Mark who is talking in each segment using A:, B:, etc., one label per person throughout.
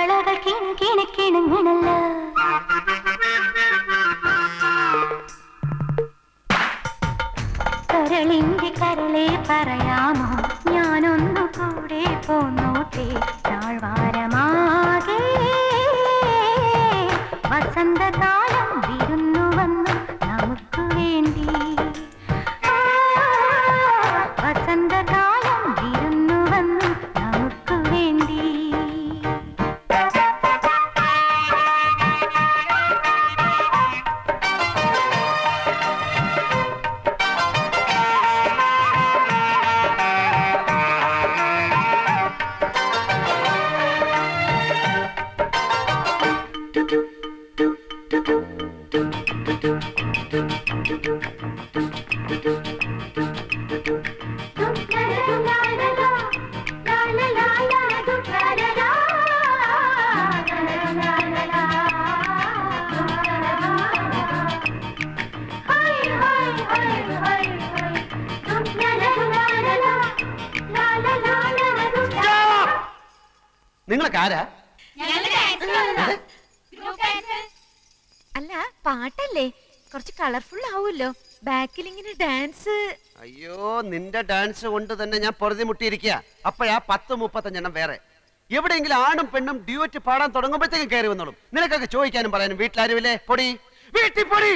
A: കാൽത്തളകൾ കിണു കിണു കിണുങ്ങണല്ലോ കരളിന്റെ കരളെ പറയാമോ ഞാനൊന്നു കൂടെ പോന്നോട്ടെ താഴ്വാരമാകെ വസന്തകാലം വിരുന്നു വന്നു നമുക്ക് വേണ്ടി ആ, വസന്തകാലം വിരുന്നു വന്നു നമുക്ക് വേണ്ടി
B: നിങ്ങളൊക്കെ ആരാ
C: അല്ല പാട്ടല്ലേ കുറച്ച് കളർഫുൾ ആവുമല്ലോ ബാക്കിൽ ഇങ്ങനെ ഡാൻസ്
B: അയ്യോ നിന്റെ ഡാൻസ് കൊണ്ട് തന്നെ ഞാൻ പൊറുതി മുട്ടിയിരിക്കുക അപ്പോഴാ പത്ത് മുപ്പത്തഞ്ചെണ്ണം വേറെ എവിടെയെങ്കിലും ആണും പെണ്ണും ഡ്യൂറ്റ് പാടാൻ തുടങ്ങുമ്പോഴത്തേക്കും കയറി വന്നോളും നിനക്കൊക്കെ ചോദിക്കാനും പറയാനും വീട്ടിലാരുമില്ലേ പൊടി വീട്ടിൽ പൊടി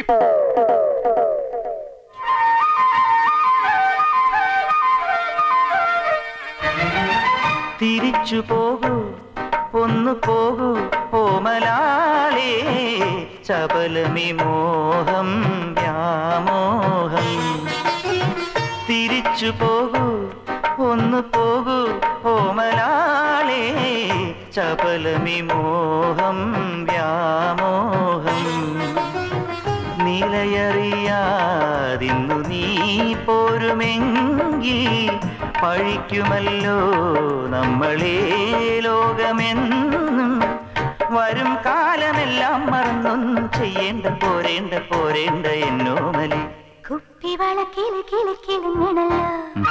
D: തിരിച്ചു പോകൂ ഒന്നു പോകൂ ഓമലാളേ ചപലമി മോഹം വ്യാമോഹം തിരിച്ചു പോകൂ ഒന്നു പോകൂ ഓമലാളേ ചപലമി മോഹം വ്യാമോഹം നിലയറിയാതിന്നു നീ പോരുമെങ്കിൽ പഴിക്കുമല്ലോ നമ്മളെ ലോകമെന്നും വരും കാലമെല്ലാം മറന്നൊന്നും ചെയ്യേണ്ട പോരേണ്ട പോരേണ്ട എന്നോമലി
A: കുപ്പിവള കിളി കിളി കിളുങ്ങണല്ലോ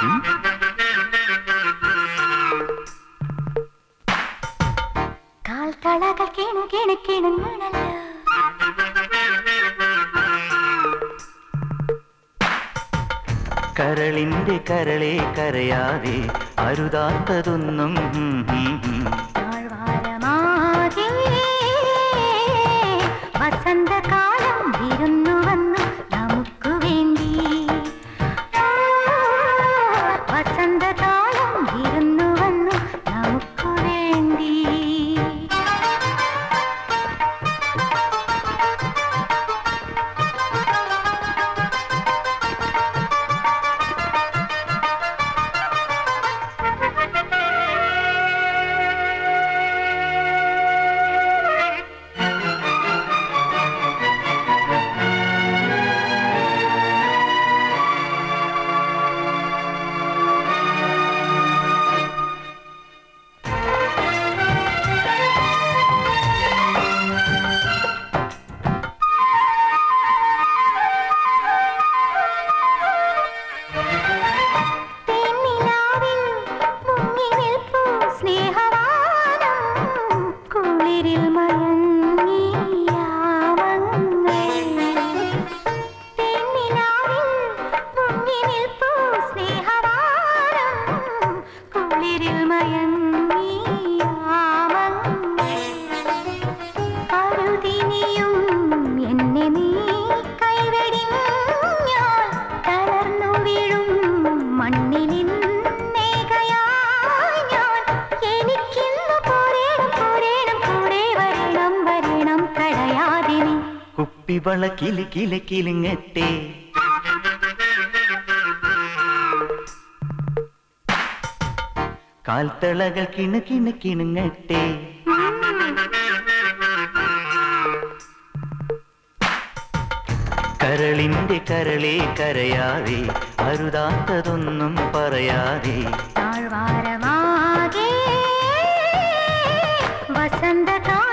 A: കാൽത്തളകൾ കിണു കിണു കിണുങ്ങണല്ലോ
D: കരളിന്റെ കരളെ കരയാതെ അരുതാത്തതൊന്നും ഹും ഹും ഹും.
A: താഴ്വാരമാകെ വസന്തകാലം വിരുന്നു വന്നു നമുക്ക് വേണ്ടി ആ, വസന്തകാലം വിരുന്നു വന്നു നമുക്ക് വേണ്ടി തേനിലാവിൽ മുങ്ങി നിൽപ്പൂ സ്നേഹവാനം കുളിരിൽ മയങ്ങിയ തേനിലാവിൽ മുങ്ങി നിൽപ്പൂ സ്നേഹവാനം കുളിരിൽ മയങ്ങിയ അരുതിനിയും എന്നെ നീ കൈവെടിഞ്ഞാൽ തളർന്നു വീഴും മണ്ണിലിന്നേകയായി ഞാൻ എനിക്കിന്ന് പോരേണം പോരേണം കൂടെ വരണം വരണം തടയാതെ നീ
D: കുപ്പിവള കിലി കില കിലുങ്ങട്ടെ കാൽത്തളകൾ കിണു കിണു കിണുങ്ങട്ടെ കരളിന്റെ കരളെ കരയാതെ അരുതാത്തതൊന്നും പറയാതെ
A: താഴ്വാരമാകെ വസന്തകാലം